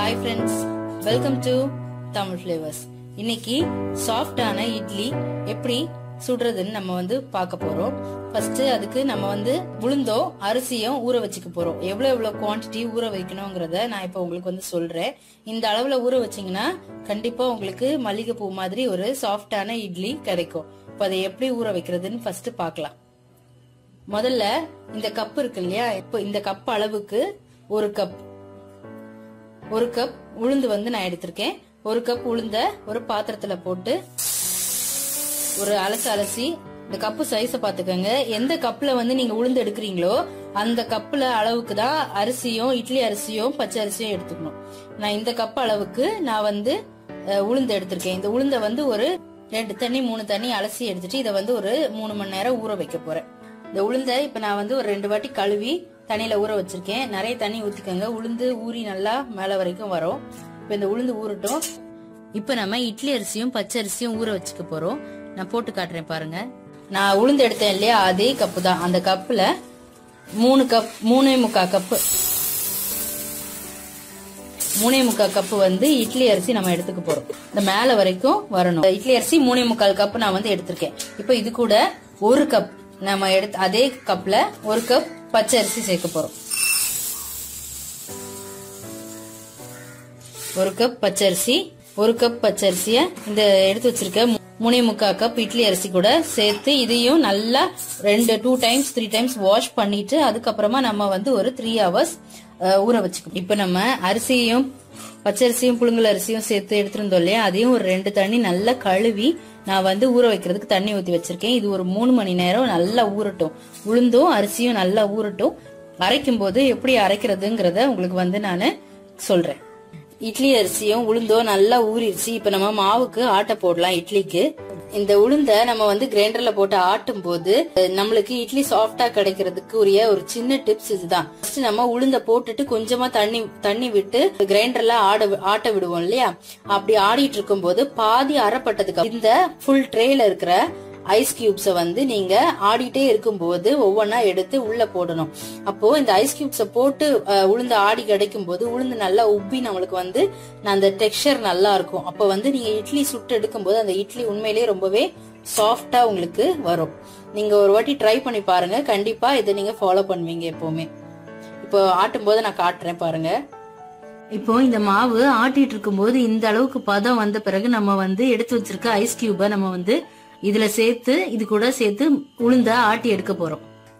hi friends welcome to Tamil flavours இன்னைக்கு சாஃப்டான இட்லி எப்படி சுடுறதுன்னு நம்ம வந்து பார்க்க போறோம் ஃபர்ஸ்ட் அதுக்கு நம்ம வந்து உளுந்தோ அரிசியும் ஊற வச்சுக்க போறோம் எவ்வளவு எவ்வளவு குவாண்டிட்டி ஊற வைக்கணுங்கிறத நான் இப்போ உங்களுக்கு வந்து சொல்றேன் இந்த அளவுல ஊற வச்சீங்கன்னா கண்டிப்பா உங்களுக்கு மல்லிகைப்பூ மாதிரி ஒரு சாஃப்டான இட்லி கிடைக்கும் இப்போ அதை எப்படி ஊற வைக்கிறதுன்னு ஃபர்ஸ்ட் பார்க்கலாம் முதல்ல இந்த கப் இருக்கு இல்லையா இப்போ இந்த கப் அளவுக்கு ஒரு கப் ஒரு கப் உளுந்து வந்து நான் எடுத்திருக்கேன் ஒரு கப் உளுந்த ஒரு பாத்திரத்துல போட்டு ஒரு அலசு அலசி இந்த கப்பு சைஸ பாத்துக்கோங்க எந்த கப்ல வந்து நீங்க உளுந்து எடுக்கிறீங்களோ அந்த கப்புல அளவுக்கு தான் அரிசியும் இட்லி அரிசியும் பச்சை அரிசியும் எடுத்துக்கணும் நான் இந்த கப் அளவுக்கு நான் வந்து அஹ், உளுந்து எடுத்திருக்கேன் இந்த உளுந்த வந்து ஒரு ரெண்டு தண்ணி மூணு தண்ணி அலசி எடுத்துட்டு இதை வந்து ஒரு மூணு மணி நேரம் ஊற வைக்க போறேன் இந்த உளுந்த இப்ப நான் வந்து ஒரு ரெண்டு வாட்டி கழுவி தண்ணியில ஊற வச்சிருக்கேன் நிறைய தண்ணி ஊத்திக்கோங்க உளுந்து ஊறி நல்லா மேல வரைக்கும் வரும் இப்ப இந்த உளுந்து ஊறட்டும் இப்ப நம்ம இட்லி அரிசியும் பச்சை அரிசியும் ஊற வச்சுக்க போறோம் நான் போட்டு காட்டுறேன் பாருங்க நான் உளுந்து எடுத்தேன் இல்லையா அதே கப்பு தான் அந்த கப்புல மூணு கப் மூணே முக்கா கப்பு மூணே முக்கால் கப்பு வந்து இட்லி அரிசி நம்ம எடுத்துக்க போறோம் இந்த மேல வரைக்கும் வரணும் இட்லி அரிசி மூணே முக்கால் கப் நான் வந்து எடுத்திருக்கேன் இப்போ இது கூட ஒரு கப் நம்ம எடுத்து அதே கப்ல ஒரு கப் பச்சை அரிசி சேர்க்க போறோம் ஒரு கப் பச்சரிசி ஒரு கப் பச்சரிசிய இந்த எடுத்து வச்சிருக்க மூ- மூணே முக்கா கப் இட்லி அரிசி கூட சேர்த்து இதையும் நல்லா ரெண்டு two times three times wash பண்ணிட்டு அதுக்கப்புறமா நம்ம வந்து ஒரு த்ரீ ஹவர்ஸ் ஊற வச்சுக்கணும் இப்ப நம்ம அரிசியும் பச்சரிசியும் புழுங்கல் அரிசியும் சேர்த்து எடுத்திருந்தோம் இல்லையா அதையும் ஒரு ரெண்டு தண்ணி நல்லா கழுவி நான் வந்து ஊற வைக்கிறதுக்கு தண்ணி ஊத்தி வச்சிருக்கேன் இது ஒரு மூணு மணி நேரம் நல்லா ஊறட்டும் உளுந்தும் அரிசியும் நல்லா ஊறட்டும் அரைக்கும் போது எப்படி அரைக்கிறதுங்கிறத உங்களுக்கு வந்து நான் சொல்றேன் இட்லி அரிசியும் உளுந்தும் நல்லா ஊறிடுச்சு இப்ப நம்ம மாவுக்கு ஆட்ட போடலாம் இட்லிக்கு இந்த உளுந்த நம்ம வந்து கிரைண்டர்ல போட்டு ஆட்டும் போது அஹ், நம்மளுக்கு இட்லி சாஃப்டா கிடைக்கிறதுக்கு உரிய ஒரு சின்ன டிப்ஸ் இதுதான் ஃபர்ஸ்ட் நம்ம உளுந்த போட்டுட்டு கொஞ்சமா தண்ணி தண்ணி விட்டு கிரைண்டர்ல ஆட ஆட்ட விடுவோம் இல்லையா அப்படி ஆடிட்டு இருக்கும் போது பாதி அரைப்பட்டதுக்கு அப்புறம் இந்த ஃபுல் ட்ரேல இருக்கிற ஐஸ் கியூப்ஸ வந்து நீங்க ஆடிட்டே இருக்கும்போது ஒவ்வொன்னா எடுத்து உள்ள போடணும் அப்போ இந்த ஐஸ் கியூப்ஸ போட்டு அஹ், உளுந்து ஆடி கிடைக்கும் போது உளுந்து நல்லா உப்பி நம்மளுக்கு வந்து அந்த டெக்ஸ்சர் நல்லா இருக்கும் அப்போ வந்து நீங்க இட்லி சுட்டு எடுக்கும்போது அந்த இட்லி உண்மையிலேயே ரொம்பவே சாஃப்டா உங்களுக்கு வரும் நீங்க ஒரு வாட்டி ட்ரை பண்ணி பாருங்க கண்டிப்பா இதை நீங்க ஃபாலோ பண்ணுவீங்க எப்பவுமே இப்போ ஆட்டும் போது நான் காட்டுறேன் பாருங்க இப்போ இந்த மாவு ஆட்டிட்டு இருக்கும்போது இந்த அளவுக்கு பதம் வந்த பிறகு நம்ம வந்து எடுத்து வச்சிருக்க ஐஸ் கியூப நம்ம வந்து இதுல சேர்த்து இது கூட சேர்த்து உளுந்த ஆட்டி எடுக்க போறோம்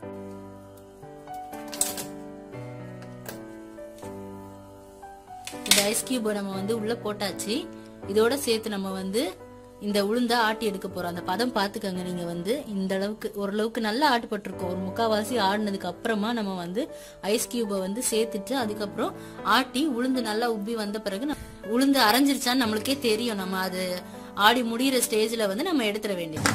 இந்த ஐஸ் கியூப நம்ம வந்து உள்ள போட்டாச்சு இதோட சேர்த்து நம்ம வந்து இந்த உளுந்த ஆட்டி எடுக்க போறோம் அந்த பதம் பாத்துக்கங்க நீங்க வந்து இந்த அளவுக்கு ஓரளவுக்கு நல்லா ஆட்டுப்பட்டிருக்கும் ஒரு முக்காவாசி ஆடினதுக்கு அப்புறமா நம்ம வந்து ஐஸ் கியூபை வந்து சேர்த்துட்டு அதுக்கப்புறம் ஆட்டி உளுந்து நல்லா உப்பி வந்த பிறகு நம்ம- உளுந்து அரைஞ்சிருச்சான்னு நம்மளுக்கே தெரியும் நம்ம அது ஆடி முடியிற ஸ்டேஜ்ல வந்து நம்ம எடுத்துட வேண்டியது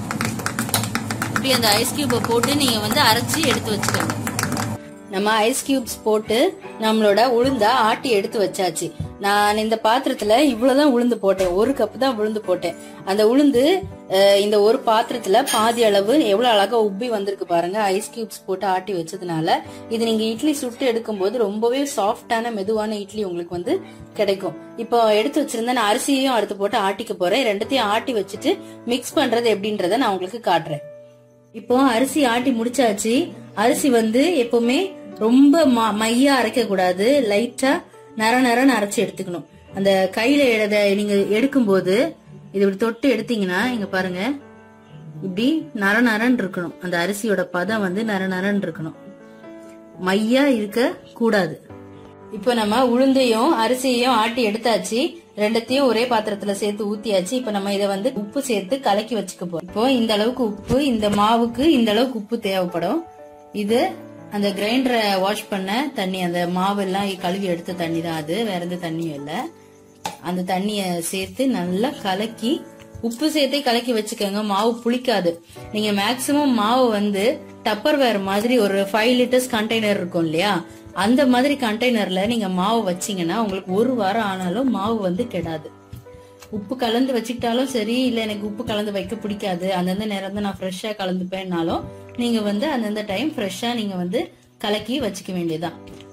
இப்படி அந்த ஐஸ் கியூபை போட்டு நீங்க வந்து அரைச்சி எடுத்து வச்சுக்கோங்க நம்ம ஐஸ் கியூப்ஸ் போட்டு நம்மளோட உளுந்த ஆட்டி எடுத்து வச்சாச்சு நான் இந்த பாத்திரத்துல இவ்வளவுதான் உளுந்து போட்டேன் ஒரு கப் தான் உளுந்து போட்டேன் அந்த உளுந்து அஹ், இந்த ஒரு பாத்திரத்துல பாதி அளவு எவ்வளவு அழகா உப்பி வந்திருக்கு பாருங்க ஐஸ் கியூப்ஸ் போட்டு ஆட்டி வச்சதுனால இது நீங்க இட்லி சுட்டு எடுக்கும்போது ரொம்பவே சாஃப்டான மெதுவான இட்லி உங்களுக்கு வந்து கிடைக்கும் இப்போ எடுத்து வச்சிருந்த நான் அரிசியையும் அடுத்து போட்டு ஆட்டிக்க போறேன் ரெண்டுத்தையும் ஆட்டி வச்சுட்டு மிக்ஸ் பண்றது எப்படின்றத நான் உங்களுக்கு காட்டுறேன் இப்போ அரிசி ஆட்டி முடிச்சாச்சு அரிசி வந்து எப்பவுமே ரொம்ப ம- மையா அரைக்க கூடாது லைட்டா நர நரன்னு அரைச்சு எடுத்துக்கணும் அந்த கையில எத நீங்க எடுக்கும்போது இது இப்படி தொட்டு எடுத்தீங்கன்னா இங்க பாருங்க இப்படி நர நரன்னு இருக்கணும் அந்த அரிசியோட பதம் வந்து நர நரன்னு இருக்கணும் மையா இருக்க கூடாது இப்போ நம்ம உளுந்தையும் அரிசியையும் ஆட்டி எடுத்தாச்சு ரெண்டத்தையும் ஒரே பாத்திரத்துல சேர்த்து ஊத்தியாச்சு இப்போ நம்ம இதை வந்து உப்பு சேர்த்து கலக்கி வச்சுக்க போறோம் இப்போ இந்த அளவுக்கு உப்பு இந்த மாவுக்கு இந்த அளவுக்கு உப்பு தேவைப்படும் இது அந்த கிரைண்டரை வாஷ் பண்ண தண்ணி அந்த மாவு எல்லாம் கழுவி எடுத்த தண்ணி தான் அது வேற எந்த தண்ணியும் இல்ல அந்த தண்ணிய சேர்த்து நல்லா கலக்கி உப்பு சேர்த்தே கலக்கி வச்சுக்கோங்க மாவு புளிக்காது நீங்க மேக்சிமம் மாவு வந்து டப்பர் வேர் மாதிரி ஒரு ஃபைவ் லிட்டர்ஸ் கண்டெய்னர் இருக்கும் இல்லையா அந்த மாதிரி கண்டெய்னர்ல நீங்க மாவு வச்சீங்கன்னா உங்களுக்கு ஒரு வாரம் ஆனாலும் மாவு வந்து கெடாது உப்பு கலந்து வச்சுக்கிட்டாலும் சரி இல்ல எனக்கு உப்பு கலந்து வைக்க பிடிக்காது அந்தந்த நேரம் தான் நான் ஃப்ரெஷ்ஷா கலந்துப்பேன்னாலும் நீங்க வந்து அந்தந்த டைம் ஃப்ரெஷ்ஷா நீங்க வந்து கலக்கி வச்சுக்க வேண்டியதுதான்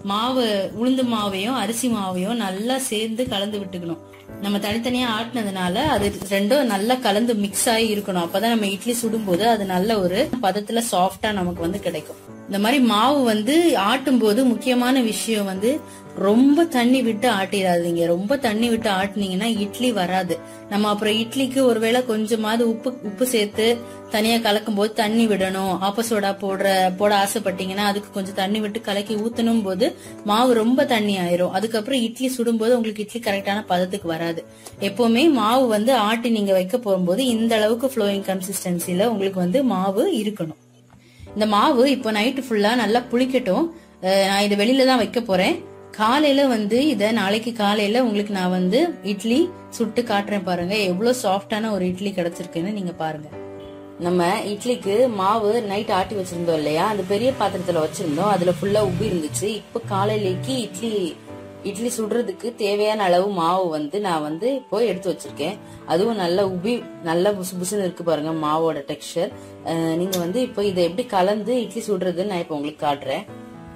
மாவு உளுந்து மாவையும் அரிசி மாவையும் நல்லா சேர்ந்து கலந்து விட்டுக்கணும் நம்ம தனித்தனியா ஆட்டினதுனால அது ரெண்டும் நல்லா கலந்து மிக்ஸ் ஆகி இருக்கணும் அப்பதான் நம்ம இட்லி சுடும்போது அது நல்ல ஒரு பதத்துல சாஃப்டா நமக்கு வந்து கிடைக்கும் இந்த மாதிரி மாவு வந்து ஆட்டும் போது முக்கியமான விஷயம் வந்து ரொம்ப தண்ணி விட்டு ஆட்டிடாதீங்க ரொம்ப தண்ணி விட்டு ஆட்டினீங்கன்னா இட்லி வராது நம்ம அப்புறம் இட்லிக்கு ஒருவேளை கொஞ்சமாவது உப்பு உப்பு சேர்த்து தனியா கலக்கும் போது தண்ணி விடணும் ஆப்ப சோடா போடுற போட ஆசைப்பட்டீங்கன்னா அதுக்கு கொஞ்சம் தண்ணி விட்டு கலக்கி ஊத்தணும் போது மாவு ரொம்ப தண்ணி ஆயிரும் அதுக்கப்புறம் இட்லி சுடும்போது உங்களுக்கு இட்லி கரெக்டான பதத்துக்கு வராது எப்பவுமே மாவு வந்து ஆட்டி நீங்க வைக்க போகும்போது இந்த அளவுக்கு ஃப்ளோயிங் கன்சிஸ்டன்சில உங்களுக்கு வந்து மாவு இருக்கணும் இந்த மாவு இப்போ நைட்டு ஃபுல்லா நல்லா புளிக்கட்டும் அஹ் நான் இதை வெளியில தான் வைக்க போறேன் காலையில வந்து இத நாளைக்கு காலையில உங்களுக்கு நான் வந்து இட்லி சுட்டு காட்டுறேன் பாருங்க எவ்வளவு சாஃப்டான ஒரு இட்லி கிடைச்சிருக்குன்னு நீங்க பாருங்க நம்ம இட்லிக்கு மாவு நைட் ஆட்டி வச்சிருந்தோம் இல்லையா அந்த பெரிய பாத்திரத்துல வச்சிருந்தோம் அதுல ஃபுல்லா உப்பி இருந்துச்சு இப்போ காலையிலேக்கு இட்லி இட்லி சுடுறதுக்கு தேவையான அளவு மாவு வந்து நான் வந்து இப்போ எடுத்து வச்சிருக்கேன் அதுவும் நல்ல உபி நல்ல புசு புசுன்னு இருக்கு பாருங்க மாவோட டெக்ஸ்டர் நீங்க வந்து இப்போ இதை எப்படி கலந்து இட்லி சுடுறதுன்னு நான் இப்போ உங்களுக்கு காட்டுறேன்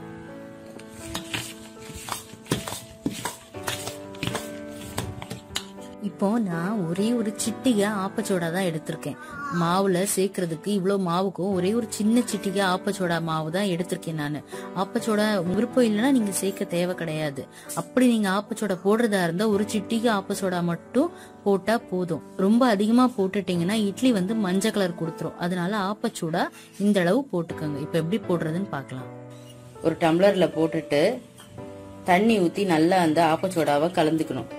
இப்போ நான் ஒரே ஒரு சிட்டிகை ஆப்பச்சோடா தான் எடுத்திருக்கேன் மாவுல சேர்க்கறதுக்கு இவ்வளோ மாவுக்கும் ஒரே ஒரு சின்ன சிட்டிகை ஆப்பச்சோடா மாவு தான் எடுத்திருக்கேன் நான் ஆப்பச்சோடா விருப்பம் இல்லைன்னா நீங்க சேர்க்க தேவை கிடையாது அப்படி நீங்க ஆப்பச்சோடா போடுறதா இருந்தா ஒரு சிட்டிகை ஆப்பச்சோடா மட்டும் போட்டா போதும் ரொம்ப அதிகமா போட்டுட்டீங்கன்னா இட்லி வந்து மஞ்சள் கலர் கொடுத்துரும் அதனால ஆப்பச்சூடா இந்த அளவு போட்டுக்கோங்க இப்போ எப்படி போடுறதுன்னு பார்க்கலாம் ஒரு டம்ளர்ல போட்டுட்டு தண்ணி ஊத்தி நல்லா அந்த ஆப்பச்சோடாவை கலந்துக்கணும்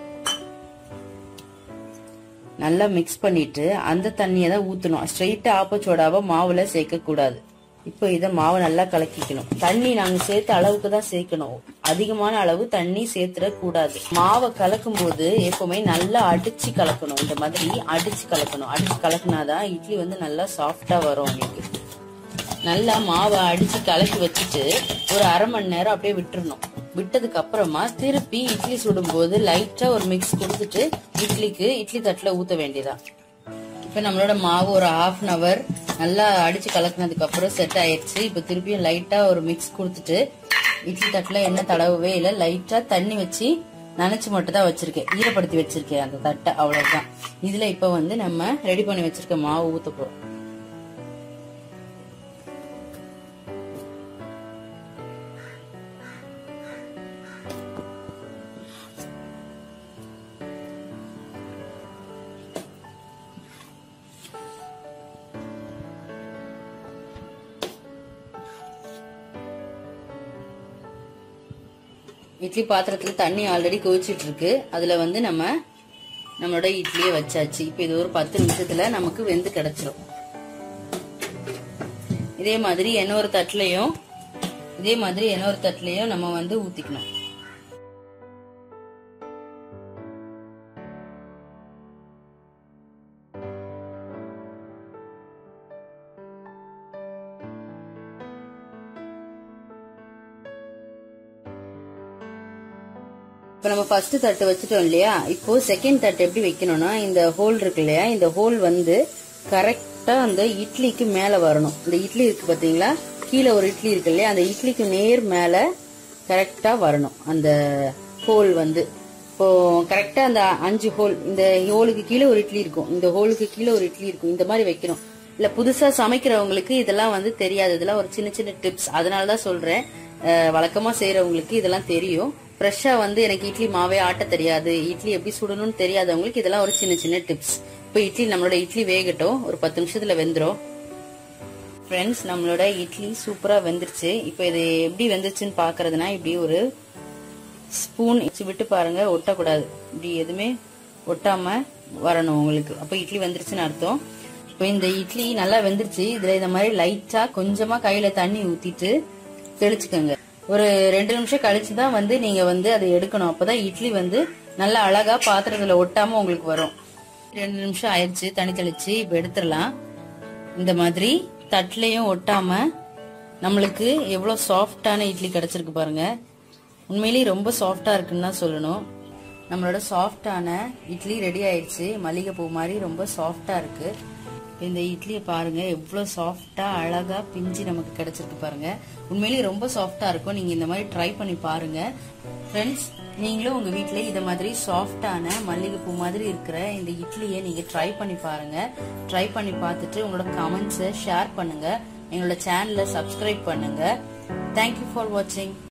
நல்லா மிக்ஸ் பண்ணிட்டு அந்த தண்ணியை தான் ஊத்தணும் ஸ்ட்ரெயிட்டா ஆப்பச்சோடாவை மாவுல சேர்க்க கூடாது இப்போ இதை மாவை நல்லா கலக்கிக்கணும் தண்ணி நாங்க சேர்த்த அளவுக்கு தான் சேர்க்கணும் அதிகமான அளவு தண்ணி சேர்த்துட கூடாது மாவை கலக்கும் போது எப்பவுமே நல்லா அடிச்சு கலக்கணும் இந்த மாதிரி அடிச்சு கலக்கணும் அடிச்சு கலக்குனாதான் இட்லி வந்து நல்லா சாஃப்டா வரும் உங்களுக்கு நல்லா மாவை அடிச்சு கலக்கி வச்சுட்டு ஒரு அரை மணி நேரம் அப்படியே விட்டுறணும் விட்டதுக்கு அப்புறமா திருப்பி இட்லி சுடும்போது லைட்டா ஒரு மிக்ஸ் கொடுத்துட்டு இட்லிக்கு இட்லி தட்டுல ஊத்த வேண்டியதான் இப்ப நம்மளோட மாவு ஒரு ஹாஃப் அன் அவர் நல்லா அடிச்சு கலக்குனதுக்கு அப்புறம் செட் ஆயிடுச்சு இப்ப திருப்பியும் லைட்டா ஒரு மிக்ஸ் கொடுத்துட்டு இட்லி தட்டுல எண்ணெய் தடவவே இல்லை லைட்டா தண்ணி வச்சு நனைச்சு மட்டும் தான் வச்சிருக்கேன் ஈரப்படுத்தி வச்சிருக்கேன் அந்த தட்டை அவ்வளவுதான் இதுல இப்ப வந்து நம்ம ரெடி பண்ணி வச்சிருக்க மாவு ஊத்த போறோம் இட்லி பாத்திரத்துல தண்ணி ஆல்ரெடி கொதிச்சிட்டு இருக்கு அதுல வந்து நம்ம நம்மளோட இட்லியை வச்சாச்சு இப்போ இது ஒரு பத்து நிமிஷத்துல நமக்கு வெந்து கிடைச்சிரும் இதே மாதிரி இன்னொரு தட்டுலயும் இதே மாதிரி இன்னொரு தட்டுலயும் நம்ம வந்து ஊத்திக்கணும் இப்ப நம்ம ஃபர்ஸ்ட் தட்டு வச்சுட்டோம் இல்லையா இப்போ செகண்ட் தட்டு எப்படி வைக்கணும்னா இந்த ஹோல் இருக்கு இல்லையா இந்த ஹோல் வந்து கரெக்டா அந்த இட்லிக்கு மேல வரணும் இந்த இட்லி இருக்கு பாத்தீங்களா கீழே ஒரு இட்லி இருக்கு இல்லையா அந்த இட்லிக்கு நேர் மேல கரெக்டா வரணும் அந்த ஹோல் வந்து இப்போ கரெக்டா அந்த அஞ்சு ஹோல் இந்த ஹோலுக்கு கீழே ஒரு இட்லி இருக்கும் இந்த ஹோலுக்கு கீழே ஒரு இட்லி இருக்கும் இந்த மாதிரி வைக்கணும் இல்ல புதுசா சமைக்கிறவங்களுக்கு இதெல்லாம் வந்து தெரியாது இதெல்லாம் ஒரு சின்ன சின்ன டிப்ஸ் அதனாலதான் சொல்றேன் அஹ் வழக்கமா செய்யறவங்களுக்கு இதெல்லாம் தெரியும் ஃப்ரெஷ்ஷா வந்து எனக்கு இட்லி மாவே ஆட்ட தெரியாது இட்லி எப்படி சுடணும்னு தெரியாதவங்களுக்கு இதெல்லாம் ஒரு சின்ன சின்ன டிப்ஸ் இப்போ இட்லி நம்மளோட இட்லி வேகட்டும் ஒரு பத்து நிமிஷத்துல வெந்துரும் ஃப்ரெண்ட்ஸ் நம்மளோட இட்லி சூப்பரா வெந்துருச்சு இப்போ இது எப்படி வெந்துருச்சுன்னு பாக்குறதுனா இப்படி ஒரு ஸ்பூன் வச்சு விட்டு பாருங்க ஒட்டக்கூடாது இப்படி எதுவுமே ஒட்டாம வரணும் உங்களுக்கு அப்போ இட்லி வெந்துருச்சுன்னு அர்த்தம் இப்போ இந்த இட்லி நல்லா வெந்துருச்சு இதுல இந்த மாதிரி லைட்டா கொஞ்சமா கையில தண்ணி ஊத்திட்டு தெளிச்சுக்கோங்க ஒரு ரெண்டு நிமிஷம் கழிச்சு தான் வந்து நீங்க வந்து அதை எடுக்கணும் அப்பதான் இட்லி வந்து நல்லா அழகா பாத்திரத்துல ஒட்டாம உங்களுக்கு வரும் ரெண்டு நிமிஷம் ஆயிடுச்சு தண்ணி தெளிச்சு இப்ப எடுத்துடலாம் இந்த மாதிரி தட்டுலயும் ஒட்டாம நம்மளுக்கு எவ்வளவு சாஃப்டான இட்லி கிடைச்சிருக்கு பாருங்க உண்மையிலேயே ரொம்ப சாஃப்டா இருக்குன்னு தான் சொல்லணும் நம்மளோட சாஃப்டான இட்லி ரெடி ஆயிடுச்சு மல்லிகைப்பூ மாதிரி ரொம்ப சாஃப்டா இருக்கு இந்த இட்லியை பாருங்க எவ்வளவு சாஃப்டா அழகா பிஞ்சு நமக்கு கிடைச்சிருக்கு பாருங்க உண்மையிலேயே ரொம்ப சாஃப்டா இருக்கும் நீங்க இந்த மாதிரி ட்ரை பண்ணி பாருங்க ஃப்ரெண்ட்ஸ் நீங்களும் உங்க வீட்ல இத மாதிரி சாஃப்டான மல்லிகைப்பூ மாதிரி இருக்கிற இந்த இட்லியை நீங்க ட்ரை பண்ணி பாருங்க ட்ரை பண்ணி பார்த்துட்டு உங்களோட கமெண்ட்ஸை ஷேர் பண்ணுங்க எங்களோட சேனலை சப்ஸ்கிரைப் பண்ணுங்க தேங்க்யூ ஃபார் வாட்சிங்